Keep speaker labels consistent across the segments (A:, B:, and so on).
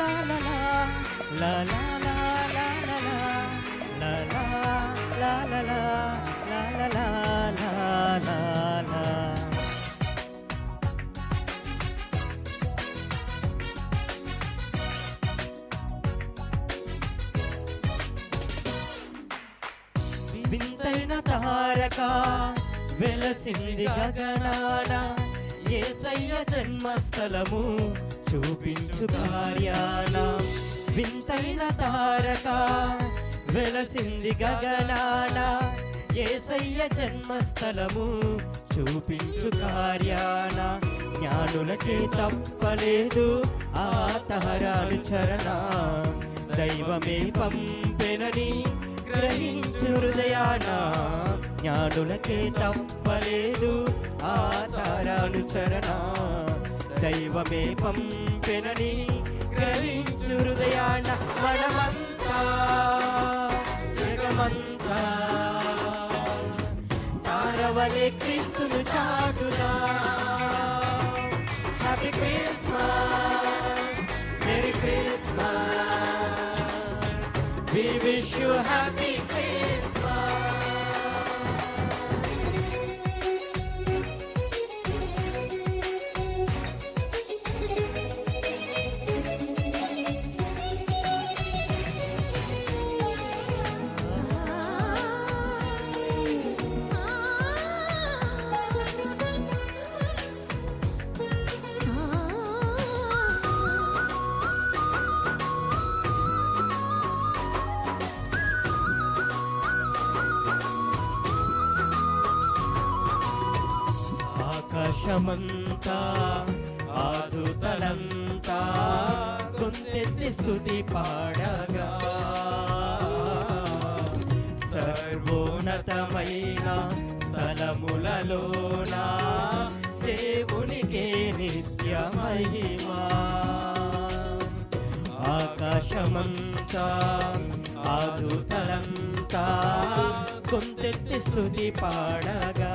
A: la la la la la la la la la la la la la la la la la la la వింతైన తారక వెలసింది గగనాన ఏసయ్య జన్మస్థలము చూపించు కార్యాన వింతైన తారక వెలసింది గగనాన ఏసయ్య జన్మస్థలము చూపించు కార్యాన జ్ఞానులకే తప్పలేదు ఆ తహరాలు చరణ దైవమే పంపెనని గ్రహించు హృదయాన జ్ఞానులకే తప్పలేదు ఆ తారాను చరణ దైవమే పంపెనని గ్రహించు హృదయాన మనమంతా జగమంతా తారవలే క్రీస్తును చాటుదా happy Christmas merry Christmas We wish you happy Christmas. ఆకాశమంతా ఆదుతలంతా గొంతెత్తి స్థుతి పాడగా సర్వోన్నతమైన స్థలములలోన దేవునికే నిత్య మహిమా ఆకాశమంతా ఆదుతలంతా గొంతెత్తి స్థుతి పాడగా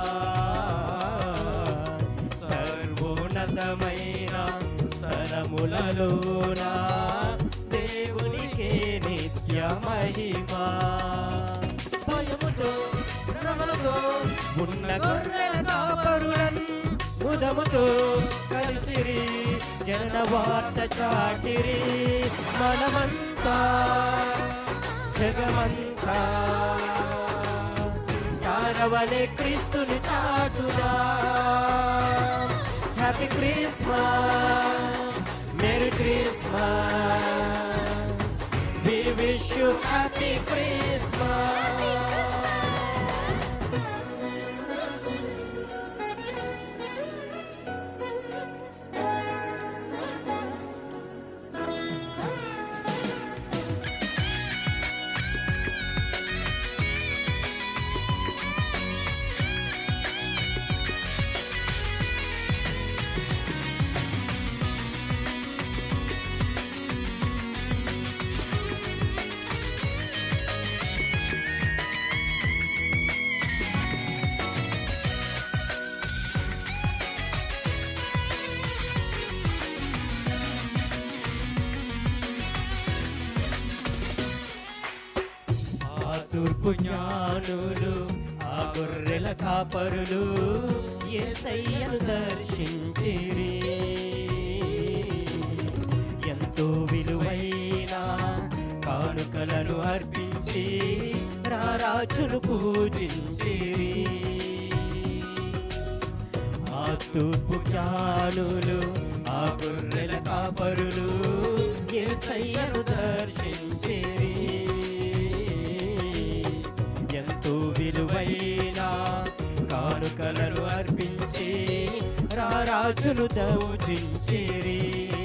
A: సర్వోన్నతమైన స్థలములలోన దేవునికే నిత్య మహిమా భయముతో భ్రమలతో ఉన్న గొర్రెల కాపరులన్ ఉదముతో కలిసిరి జన వార్త చాటిరి మనమంతా జగమంతా తారవలే క్రీస్తుని చాటుదా happy Christmas merry Christmas we wish you happy Christmas ఆ తూర్పు జ్ఞానులు ఆ గొర్రెల కాపరులు యేసయ్యను దర్శించిరి ఎంతో విలువైన కానుకలను అర్పించి రారాజును పూజించిరి ఆ తూర్పు జ్ఞానులు ఆ గొర్రెల కాపరులు యేసయ్యను దర్శించిరి ఎంతో విలువైన కానుకలను అర్పించి రారాజును దౌజించిరి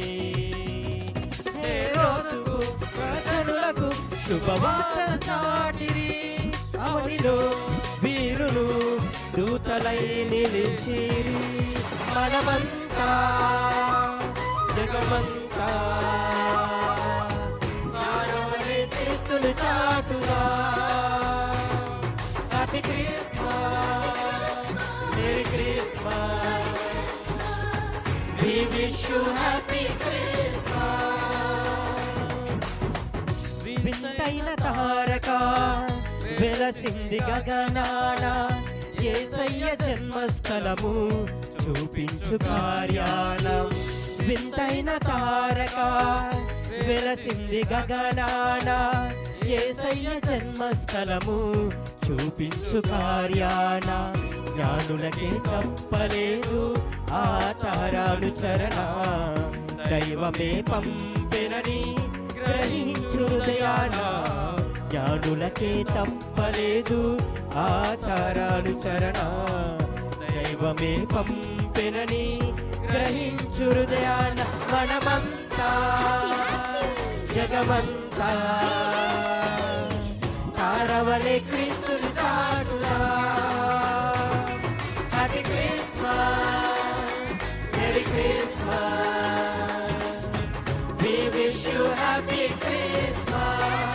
A: హేరోదుకు ప్రజనులకు శుభవార్త చాటిరి అవనిలో వీరులు దూతలై నిలిచిరి మనమంతా జగమంతా జ్ఞానమనే క్రీస్తుని చాటుగా happy Christmas merry Christmas We wish you happy Christmas. వింతైన తారక వెలసింది గగనాన ఏసయ్య జన్మస్థలము చూపించు కార్యానం వింతైన తారక వెలసింది గగనాన ఏసయ్య జన్మస్థలము చూపించు కార్యాన జ్ఞానులకే తప్పలేదు ఆ తారాను చరణ దైవమే పంపెనని గ్రహించు హృదయాన జ్ఞానులకే తప్పలేదు ఆ తారాను చరణ దైవమే పంపెనని గ్రహించు హృదయాన మనమంతా జగమంతా తారవలే క్రీస్తుని చాటురా happy Christmas merry Christmas we wish you happy Christmas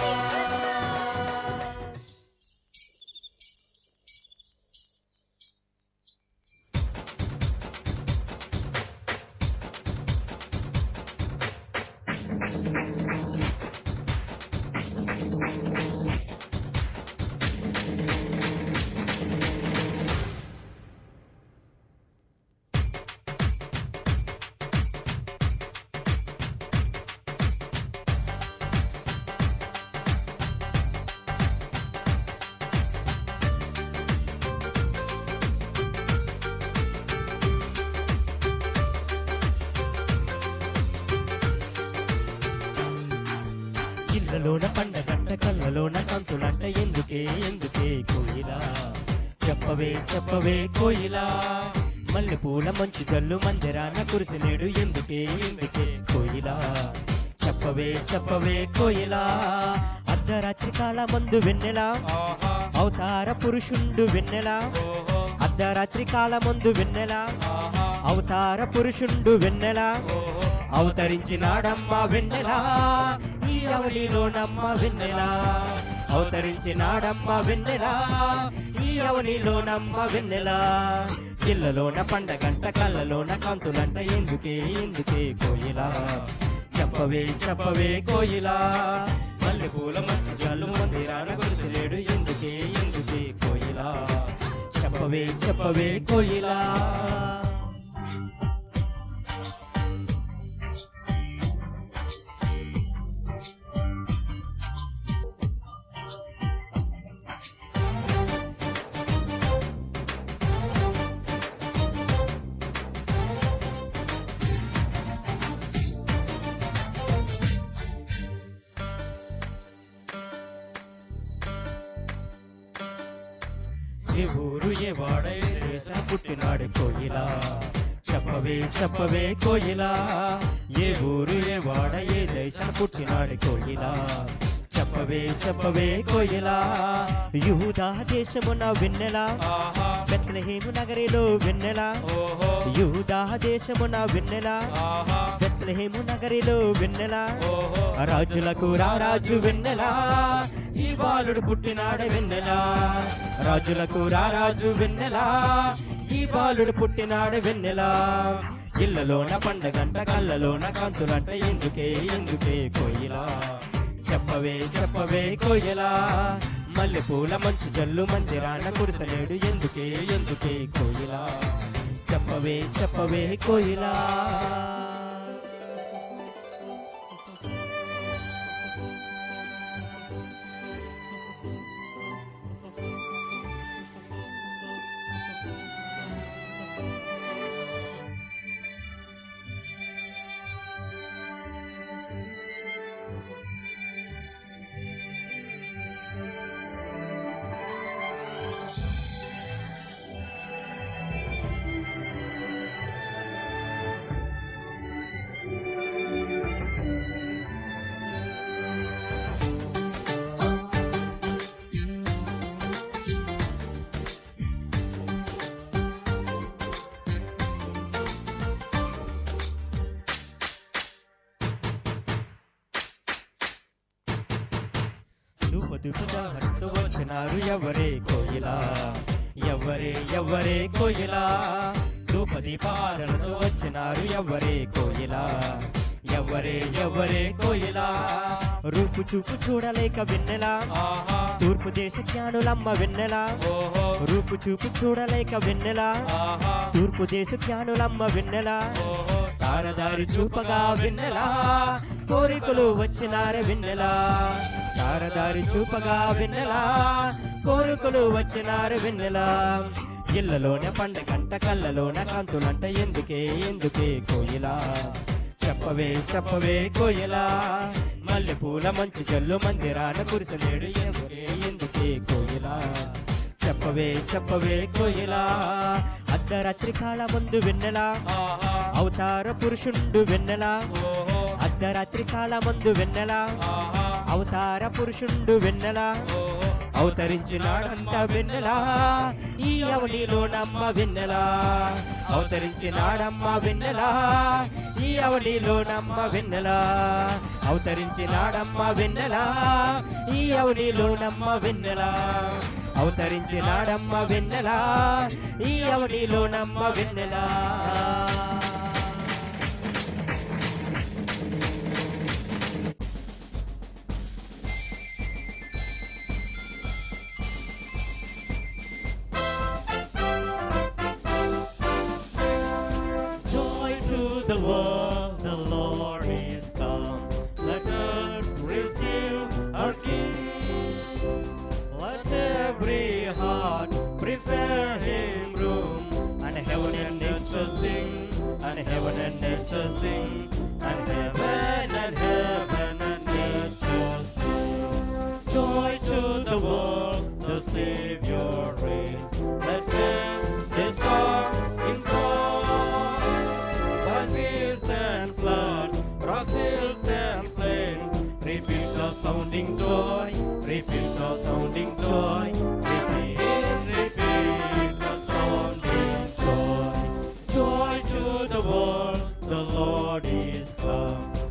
A: ఇళ్ళలోన పండగంట కళ్ళలోన కంతులంట ఎందుకే ఎందుకే కోయిలా చెప్పవే చెప్పవే కోయిలా మల్లె పూల మంచి జల్లు మందిరాన కురిసినేడు ఎందుకే ఎందుకే కోయిలా చెప్పవే చెప్పవే కోయిలా అర్ధరాత్రి కాల మందు వెన్నెలా అవతార పురుషుండు వెన్నెలా అర్ధరాత్రి కాల మందు వెన్నెలా అవతార పురుషుండు వెన్నెలా అవతరించినాడమ్మ వెన్నెలా ఈ అవనిలోనమ్మ వెన్నెలా అవతరించినాడమ్మ వెన్నెలా ఈ అవనిలోనమ్మ వెన్నెలా ఇళ్ళలోన పండగంట కళ్ళలోన కాంతులంట ఎందుకే ఎందుకే కోయిలా చెప్పవే చెప్పవే కోయిలా మల్లె పూల మంచి జాలు మందిరాన కొలిసిలేడు ఎందుకే ఎందుకే కోయిలా చెప్పవే చెప్పవే కోయిలా ఏ ఊరు ఏ వాడ ఏ దేశం పుట్టినాడు కోయిలా చెప్పవే చెప్పవే కోయిలా ఏ ఊరు ఏ వాడ ఏ దేశం పుట్టినాడు కోయిలా చెప్పవే చెప్పవే కోయిలా యూదా దేశమున వెన్నెలా బెత్లహేము నగరిలో వెన్నెలా యూదా దేశమున వెన్నెలా బెత్లహేము నగరిలో వెన్నెలా రాజులకు రారాజు వెన్నెలా ఈ బాలుడు పుట్టినాడే వెన్నెలా రాజులకు రారాజు వెన్నెలా ఈ బాలుడు పుట్టినాడు వెన్నెలా ఇళ్ళలోన పండగంట కళ్ళలోన కాంతులంట ఎందుకే ఎందుకే కోయిలా చెప్పవే చెప్పవే కోయిలా మల్లె పూల మంచు జల్లు మందిరాన కురిసలేడు ఎందుకే ఎందుకే కోయిలా చెప్పవే చెప్పవే కోయిలా ధూపదీపదాహరితో వచ్చినారు ఎవరే కోయిలా ఎవరే ఎవరే కోయిలా ధూపదీపారలతో వచ్చినారు ఎవరే కోయిలా ఎవరే ఎవరే కోయిలా రూపు చూపు చూడలేక వెన్నెలా
B: ఆహా
A: తూర్పు దేశ జ్ఞానులమ్మ వెన్నెలా
B: ఓహో
A: రూపు చూపు చూడలేక వెన్నెలా
B: ఆహా
A: తూర్పు దేశ జ్ఞానులమ్మ వెన్నెలా
B: ఓహో
A: తారదారి చూపగా వెన్నెలా కోరికలు వచ్చినారే వెన్నెలా తారదారి చూపగా వెన్నెలా కోరికలు వచ్చినారు వెన్నెలా ఇళ్ళలోన పండగంట కళ్ళలోన కాంతులంట ఎందుకే ఎందుకే కోయిలా చెప్పవే చెప్పవే కోయిలా మల్లె పూల మంచు జల్లు మందిరాన కురిసలేడు ఎందుకే ఎందుకే కోయిలా చెప్పవే చెప్పవే కోయిలా అర్ధరాత్రి కాల ముందు వెన్నెలా
B: ఆహా
A: అవతార పురుషుండు వెన్నెలా
B: ఓహో
A: అర్ధరాత్రి కాల ముందు వెన్నెలా
B: ఆహా
A: అవతార పురుషుండు వెన్నెలా
B: ఓహో
A: అవతరించినాడంట వెన్నెలా ఈ అవనిలో నమ్మ వెన్నెలా అవతరించినాడమ్మ వెన్నెలా ఈ అవనిలో నమ్మ వెన్నెలా అవతరించినాడమ్మ వెన్నెలా ఈ అవనిలో నమ్మ వెన్నెలా అవతరించినాడమ్మ వెన్నెలా ఈ అవనిలో నమ్మ వెన్నెలా Joy to the world, the Lord is come. Let earth receive our King. Let every heart prepare Him room, and heaven and nature sing, and heaven and nature sing, and heaven and heaven and nature sing. Joy to the world, the Savior reigns. Let them his songs in God. By fields and floods, rocks, hills and plains, repeat the sounding joy, repeat the sounding joy, repeat, repeat the sounding joy. Joy to the world, the Lord is come.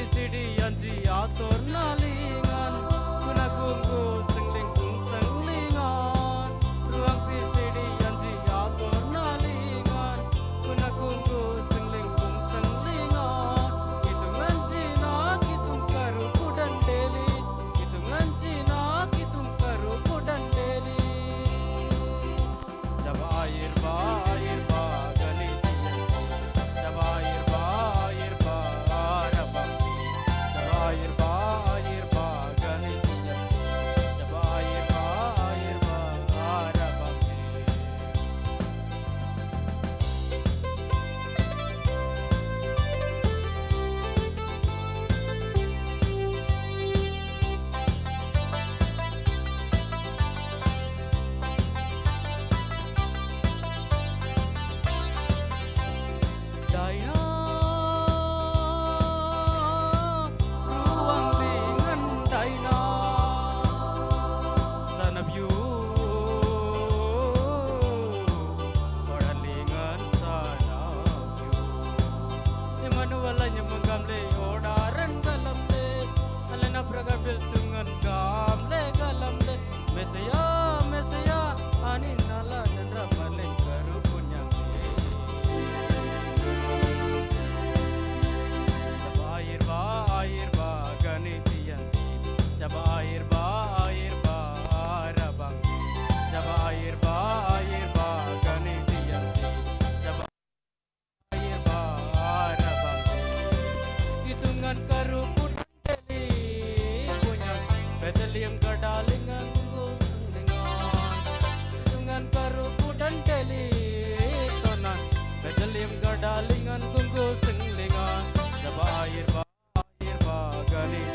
B: PCD yanji ator nalingan Kunagunggu sengling kung senglingan Ruang PCD yanji ator nalingan Kunagunggu sengling kung senglingan Hitungan Cina hitung karuku dan deli Hitungan Cina hitung karuku dan deli जब आयर बा आयर बा गली जब आयर बा आयर बा रबम जब आयर बा आयर बा गली जब आयर बा आयर बा रबम Daya ruang dengan Daya Sana view Padalingan sana view Emmanuel nya menggamle odaran galamle Alena pragabil tungan gamle galamle Mesaya mesaya ani nala nandra maleng karu punya जब आयर बा आयर बा गणितियंती जब आयर बा आयर बा रबंगी जब आयर बा आयर बा गणितियंती जब आयर बा रबंगी hitungan karuput deli punya Bethlehem kadalingan dengan hitungan karuput dan deli tonan Bethlehem kadalingan tunggu senglingan Jaba air ba air ba gani